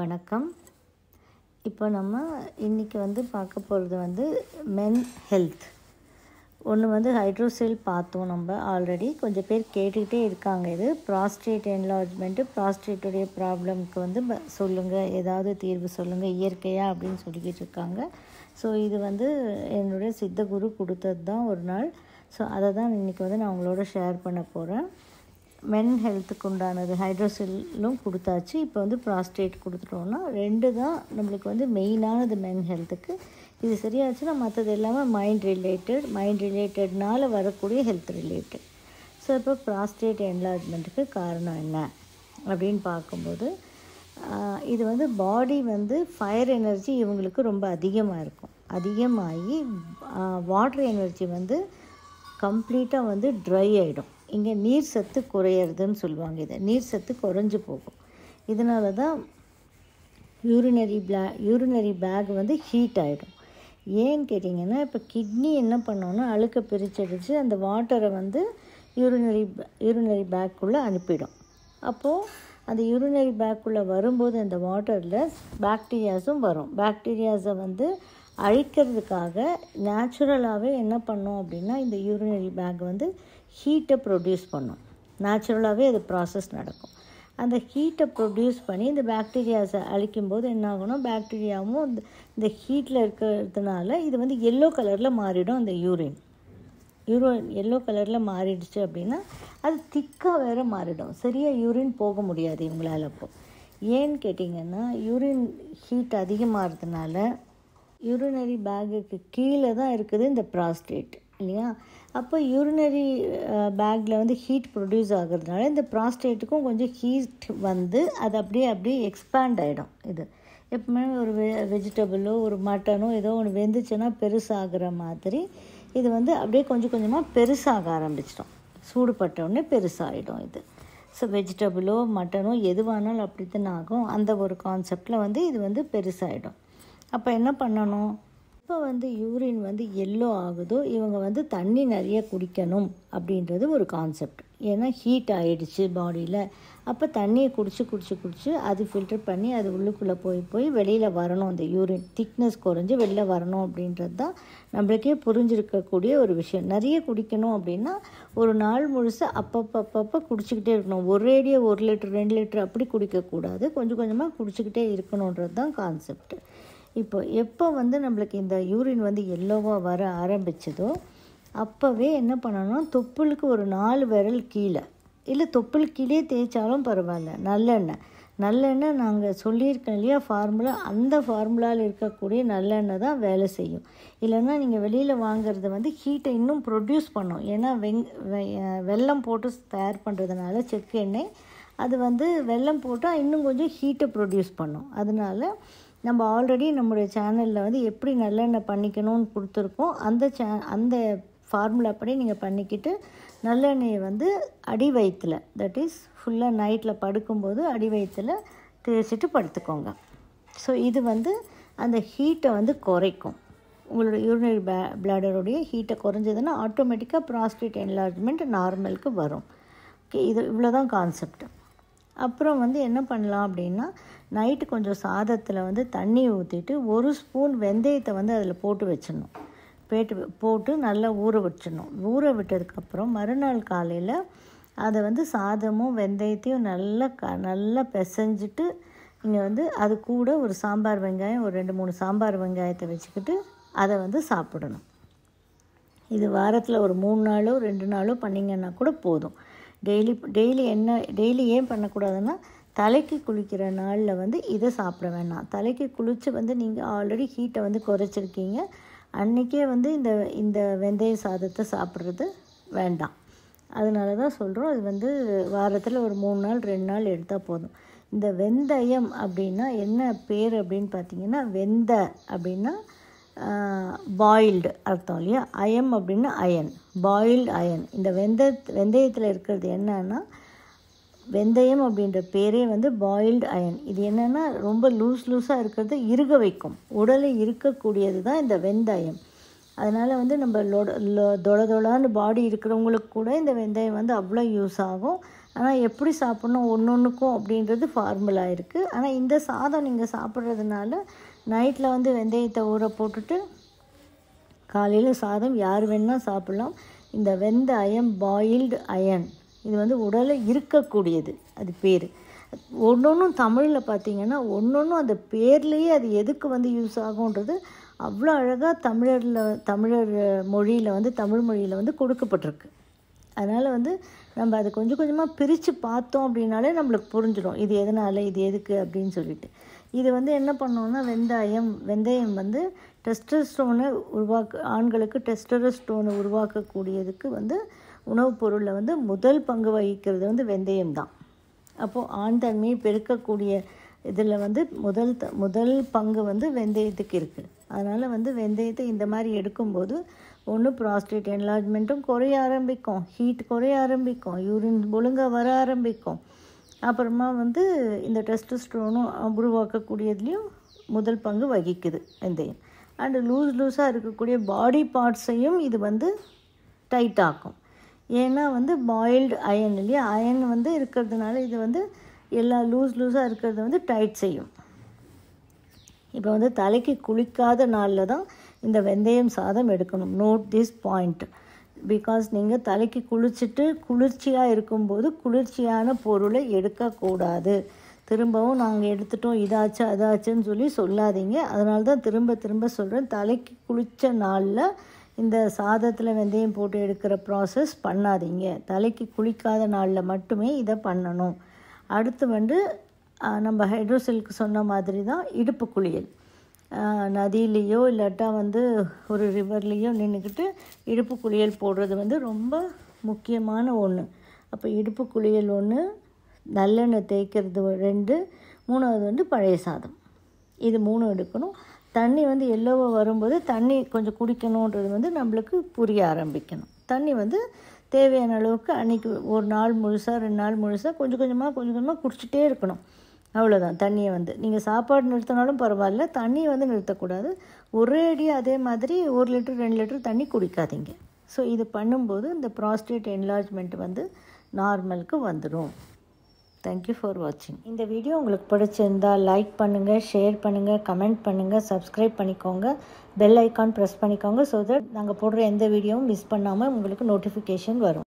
வணக்கம் இப்போ நம்ம இன்றைக்கி வந்து பார்க்க போகிறது வந்து மென் ஹெல்த் ஒன்று வந்து ஹைட்ரோசெல் பார்த்தோம் நம்ம ஆல்ரெடி கொஞ்சம் பேர் கேட்டுக்கிட்டே இருக்காங்க இது ப்ராஸ்டேட் என்லார்ஜ்மெண்ட்டு ப்ராஸ்டேட்டுடைய ப்ராப்ளம்க்கு வந்து ப- சொல்லுங்கள் ஏதாவது தீர்வு சொல்லுங்கள் இயற்கையா அப்படின்னு சொல்லிக்கிட்டு இருக்காங்க ஸோ இது வந்து என்னுடைய சித்த குரு கொடுத்தது தான் ஒரு நாள் ஸோ அதை தான் இன்றைக்கி வந்து நான் உங்களோட ஷேர் பண்ண போகிறேன் மென் ஹெல்த்துக்கு உண்டானது ஹைட்ரோசெல்லும் கொடுத்தாச்சு இப்போ வந்து ப்ராஸ்டேட் கொடுத்துட்டோம்னா ரெண்டு தான் நம்மளுக்கு வந்து மெயினானது மென் ஹெல்த்துக்கு இது சரியாச்சுன்னா மற்றது எல்லாமே மைண்ட் ரிலேட்டட் மைண்ட் ரிலேட்டட்னால வரக்கூடிய ஹெல்த் ரிலேட்டட் ஸோ இப்போ ப்ராஸ்டேட் என்லார்ஜ்மெண்ட்டுக்கு காரணம் என்ன அப்படின்னு பார்க்கும்போது ஆஹ், இது வந்து பாடி வந்து ஃபயர் எனர்ஜி இவங்களுக்கு ரொம்ப அதிகமாக இருக்கும் அதிகமாகி வாட்டர் எனர்ஜி வந்து கம்ப்ளீட்டாக வந்து ட்ரை ஆகிடும் இங்கே நீர் சத்து குறையிறதுன்னு சொல்லுவாங்க இதை நீர் சத்து குறைஞ்சு போகும் இதனால தான் யூரினரி பிளா யூரினரி பேக் வந்து ஹீட் ஆகிடும் ஏன்னு கேட்டிங்கன்னா இப்போ கிட்னி என்ன பண்ணோன்னா அழுக்க பிரிச்சடிச்சு அந்த வாட்டரை வந்து யூரினரி யூரினரி பேக்குள்ளே அனுப்பிடும் அப்போது அந்த யூரினரி பேக்குள்ளே வரும்போது அந்த வாட்டரில் பாக்டீரியாஸும் வரும் பாக்டீரியாஸை வந்து அழிக்கிறதுக்காக நேச்சுரலாகவே என்ன பண்ணோம் அப்படின்னா இந்த யூரினரி பேக் வந்து ஹீட்டை ப்ரொடியூஸ் பண்ணும் நேச்சுரலாகவே அது ப்ராசஸ் நடக்கும் அந்த ஹீட்டை ப்ரொடியூஸ் பண்ணி இந்த பாக்டீரியாஸை அழிக்கும்போது என்ன ஆகும்னா பாக்டீரியாவும் இந்த இந்த ஹீட்டில் இருக்கிறதுனால இது வந்து எல்லோ கலரில் மாறிடும் அந்த யூரின் யூரின் எல்லோ கலரில் மாறிடுச்சு அப்படின்னா அது திக்காக வேற மாறிடும் சரியாக யூரின் போக முடியாது இவங்களால அப்போ ஏன்னு கேட்டிங்கன்னா யூரின் ஹீட் அதிகமாகிறதுனால யூரினரி பேக்குக்கு கீழே தான் இருக்குது இந்த ப்ராஸ்டேட் இல்லையா அப்போ யூரினரி பேக்கில் வந்து ஹீட் ப்ரொடியூஸ் ஆகுறதுனால இந்த ப்ராஸ்டேட்டுக்கும் கொஞ்சம் ஹீட் வந்து அது அப்படியே அப்படியே எக்ஸ்பேண்ட் ஆகிடும் இது எப்பவுமே ஒரு வெ வெஜிடபிளோ ஒரு மட்டனோ ஏதோ ஒன்று வெந்துச்சுன்னா பெருசாகிற மாதிரி இது வந்து அப்படியே கொஞ்சம் கொஞ்சமாக பெருசாக ஆரம்பிச்சிடும் சூடுபட்ட உடனே பெருசாகிடும் இது ஸோ வெஜிடபிளோ மட்டனோ எதுவானாலும் அப்படி தான் ஆகும் அந்த ஒரு கான்செப்டில் வந்து இது வந்து பெருசாகிடும் அப்போ என்ன பண்ணணும் இப்போ வந்து யூரின் வந்து எல்லோ ஆகுதோ இவங்க வந்து தண்ணி நிறைய குடிக்கணும் அப்படின்றது ஒரு கான்செப்ட் ஏன்னா ஹீட் ஆயிடுச்சு பாடியில் அப்போ தண்ணியை குடிச்சு குடிச்சு குடிச்சு அது ஃபில்டர் பண்ணி அது உள்ளுக்குள்ளே போய் போய் வெளியில் வரணும் அந்த யூரின் திக்னஸ் குறைஞ்சு வெளில வரணும் அப்படின்றது தான் நம்மளுக்கே புரிஞ்சிருக்கக்கூடிய ஒரு விஷயம் நிறைய குடிக்கணும் அப்படின்னா ஒரு நாள் முழுசு அப்பப்போ அப்பப்போ குடிச்சிக்கிட்டே இருக்கணும் ஒரேடியாக ஒரு லிட்டர் ரெண்டு லிட்டர் அப்படி குடிக்கக்கூடாது கொஞ்சம் கொஞ்சமாக குடிச்சிக்கிட்டே இருக்கணுன்றது தான் கான்செப்ட் இப்போ எப்போ வந்து நம்மளுக்கு இந்த யூரின் வந்து எல்லோவாக வர ஆரம்பிச்சதோ அப்போவே என்ன பண்ணணும் தொப்புளுக்கு ஒரு நாலு விரல் கீழே இல்லை தொப்புள் கீழே தேய்ச்சாலும் பரவாயில்ல நல்லெண்ணெய் நல்லெண்ணெய் நாங்கள் சொல்லியிருக்கோம் இல்லையா ஃபார்முலா அந்த ஃபார்முலாவில் இருக்கக்கூடிய நல்லெண்ணெய் தான் வேலை செய்யும் இல்லைன்னா நீங்கள் வெளியில் வாங்குறது வந்து ஹீட்டை இன்னும் ப்ரொடியூஸ் பண்ணும் ஏன்னா வெங் வெ- வெல்லம் போட்டு தயார் பண்ணுறதுனால செக்கு எண்ணெய் அது வந்து வெல்லம் போட்டால் இன்னும் கொஞ்சம் ஹீட்டை ப்ரொடியூஸ் பண்ணும் அதனால நம்ம ஆல்ரெடி நம்மளுடைய சேனலில் வந்து எப்படி நல்லெண்ணெய் பண்ணிக்கணும்னு கொடுத்துருக்கோம் அந்த சே அந்த ஃபார்முலா படி நீங்கள் பண்ணிக்கிட்டு நல்லெண்ணெயை வந்து அடி வயிற்றுல தட் இஸ் ஃபுல்லாக நைட்டில் படுக்கும்போது அடி வயிற்றுல தேய்ச்சிட்டு படுத்துக்கோங்க ஸோ இது வந்து அந்த ஹீட்டை வந்து குறைக்கும் உங்களோட யூரினரி பே பிளாடருடைய ஹீட்டை குறைஞ்சதுன்னா ஆட்டோமேட்டிக்காக ப்ராஸ்டேட் என்லார்ஜ்மெண்ட் நார்மலுக்கு வரும் ஓகே இது இவ்வளோதான் கான்செப்ட் அப்புறம் வந்து என்ன பண்ணலாம் அப்படின்னா நைட்டு கொஞ்சம் சாதத்தில் வந்து தண்ணி ஊற்றிட்டு ஒரு ஸ்பூன் வெந்தயத்தை வந்து அதில் போட்டு வச்சிடணும் பேட்டு போட்டு நல்லா ஊற வச்சிடணும் ஊற விட்டதுக்கப்புறம் மறுநாள் காலையில் அதை வந்து சாதமும் வெந்தயத்தையும் நல்லா க நல்லா பிசைஞ்சிட்டு நீங்கள் வந்து அது கூட ஒரு சாம்பார் வெங்காயம் ஒரு ரெண்டு மூணு சாம்பார் வெங்காயத்தை வச்சுக்கிட்டு அதை வந்து சாப்பிடணும் இது வாரத்தில் ஒரு மூணு நாளோ ரெண்டு நாளோ பண்ணிங்கன்னா கூட போதும் டெய்லி டெய்லி என்ன டெய்லி ஏன் பண்ணக்கூடாதுன்னா தலைக்கு குளிக்கிற நாளில் வந்து இதை சாப்பிட வேணாம் தலைக்கு குளித்து வந்து நீங்கள் ஆல்ரெடி ஹீட்டை வந்து குறைச்சிருக்கீங்க அன்றைக்கே வந்து இந்த இந்த வெந்தய சாதத்தை சாப்பிட்றது வேண்டாம் அதனால தான் சொல்கிறோம் அது வந்து வாரத்தில் ஒரு மூணு நாள் ரெண்டு நாள் எடுத்தால் போதும் இந்த வெந்தயம் அப்படின்னா என்ன பேர் அப்படின்னு பார்த்தீங்கன்னா வெந்த அப்படின்னா பாயில்டு அர்த்தம் இல்லையா அயம் அப்படின்னா அயன் பாயில்டு அயன் இந்த வெந்த வெந்தயத்தில் இருக்கிறது என்னன்னா வெந்தயம் அப்படின்ற பேரே வந்து பாயில்டு அயன் இது என்னென்னா ரொம்ப லூஸ் லூஸாக இருக்கிறத இறுக வைக்கும் உடலை இருக்கக்கூடியது தான் இந்த வெந்தயம் அதனால் வந்து நம்ம லொட லொ தொள தொளான்னு பாடி இருக்கிறவங்களுக்கு கூட இந்த வெந்தயம் வந்து அவ்வளோ யூஸ் ஆகும் ஆனால் எப்படி சாப்பிட்ணும் ஒன்று ஒன்றுக்கும் அப்படின்றது ஃபார்முலா இருக்குது ஆனால் இந்த சாதம் நீங்கள் சாப்பிட்றதுனால நைட்டில் வந்து வெந்தயத்தை ஊற போட்டுட்டு காலையில் சாதம் யார் வேணால் சாப்பிட்லாம் இந்த வெந்த அயம் பாயில்டு அயன் இது வந்து உடலில் இருக்கக்கூடியது அது பேர் ஒன்று ஒன்றும் தமிழில் பார்த்தீங்கன்னா ஒன்று ஒன்றும் அந்த பேர்லேயே அது எதுக்கு வந்து யூஸ் ஆகுன்றது அவ்வளோ அழகாக தமிழரில் தமிழர் மொழியில் வந்து தமிழ் மொழியில் வந்து கொடுக்கப்பட்டிருக்கு அதனால் வந்து நம்ம அதை கொஞ்சம் கொஞ்சமாக பிரித்து பார்த்தோம் அப்படின்னாலே நம்மளுக்கு புரிஞ்சிடும் இது எதனால் இது எதுக்கு அப்படின்னு சொல்லிட்டு இது வந்து என்ன பண்ணோன்னா வெந்தயம் வெந்தயம் வந்து டெஸ்டஸ்டோனை உருவாக்க ஆண்களுக்கு டெஸ்டரோஸ்டோனை உருவாக்கக்கூடியதுக்கு வந்து உணவுப் பொருளில் வந்து முதல் பங்கு வகிக்கிறது வந்து வெந்தயம் தான் அப்போது ஆண் தன்மையை பெருக்கக்கூடிய இதில் வந்து முதல் த முதல் பங்கு வந்து வெந்தயத்துக்கு இருக்குது அதனால் வந்து வெந்தயத்தை இந்த மாதிரி எடுக்கும்போது ஒன்று ப்ராஸ்டேட் என்லார்ஜ்மெண்ட்டும் குறைய ஆரம்பிக்கும் ஹீட் குறைய ஆரம்பிக்கும் யூரின் ஒழுங்காக வர ஆரம்பிக்கும் அப்புறமா வந்து இந்த டெஸ்டஸ்ட்ரோனும் உருவாக்கக்கூடியதுலேயும் முதல் பங்கு வகிக்குது வெந்தயம் அண்டு லூஸ் லூஸாக இருக்கக்கூடிய பாடி பார்ட்ஸையும் இது வந்து டைட் ஆக்கும் ஏன்னா வந்து பாயில்டு அயன் இல்லையா அயன் வந்து இருக்கிறதுனால இது வந்து எல்லா லூஸ் லூஸாக இருக்கிறத வந்து டைட் செய்யும் இப்போ வந்து தலைக்கு குளிக்காத நாளில் தான் இந்த வெந்தயம் சாதம் எடுக்கணும் நோட் திஸ் பாயிண்ட் பிகாஸ் நீங்கள் தலைக்கு குளிச்சுட்டு குளிர்ச்சியாக இருக்கும்போது குளிர்ச்சியான பொருளை எடுக்கக்கூடாது திரும்பவும் நாங்கள் எடுத்துட்டோம் இதாச்சு அதாச்சுன்னு சொல்லி சொல்லாதீங்க அதனால தான் திரும்ப திரும்ப சொல்கிறேன் தலைக்கு குளித்த நாளில் இந்த சாதத்தில் வெந்தயம் போட்டு எடுக்கிற ப்ராசஸ் பண்ணாதீங்க தலைக்கு குளிக்காத நாளில் மட்டுமே இதை பண்ணணும் அடுத்து வந்து நம்ம ஹைட்ரோசெல்க்கு சொன்ன மாதிரி தான் இடுப்பு குளியல் நதியிலேயோ இல்லாட்டா வந்து ஒரு ரிவர்லேயோ நின்றுக்கிட்டு இடுப்பு குளியல் போடுறது வந்து ரொம்ப முக்கியமான ஒன்று அப்போ இடுப்பு குளியல் ஒன்று நல்லெண்ணெய் தேய்க்கிறது ரெண்டு மூணாவது வந்து பழைய சாதம் இது மூணும் எடுக்கணும் தண்ணி வந்து எல்லோவாக வரும்போது தண்ணி கொஞ்சம் குடிக்கணுன்றது வந்து நம்மளுக்கு புரிய ஆரம்பிக்கணும் தண்ணி வந்து தேவையான அளவுக்கு அன்றைக்கி ஒரு நாள் முழுசாக ரெண்டு நாள் முழுசாக கொஞ்சம் கொஞ்சமாக கொஞ்சம் கொஞ்சமாக குடிச்சிட்டே இருக்கணும் அவ்வளோதான் தண்ணியை வந்து நீங்கள் சாப்பாடு நிறுத்தினாலும் பரவாயில்ல தண்ணியை வந்து நிறுத்தக்கூடாது ஒரே அடியாக அதே மாதிரி ஒரு லிட்டர் ரெண்டு லிட்டர் தண்ணி குடிக்காதீங்க ஸோ இது பண்ணும்போது இந்த ப்ராஸ்டேட் என்லார்ஜ்மெண்ட் வந்து நார்மலுக்கு வந்துடும் தேங்க்யூ ஃபார் வாட்சிங் இந்த வீடியோ உங்களுக்கு பிடிச்சிருந்தா லைக் பண்ணுங்கள் ஷேர் பண்ணுங்கள் கமெண்ட் பண்ணுங்கள் சப்ஸ்கிரைப் பண்ணிக்கோங்க பெல் ஐக்கான் ப்ரெஸ் பண்ணிக்கோங்க ஸோ தட் நாங்கள் போடுற எந்த வீடியோவும் மிஸ் பண்ணாமல் உங்களுக்கு நோட்டிஃபிகேஷன் வரும்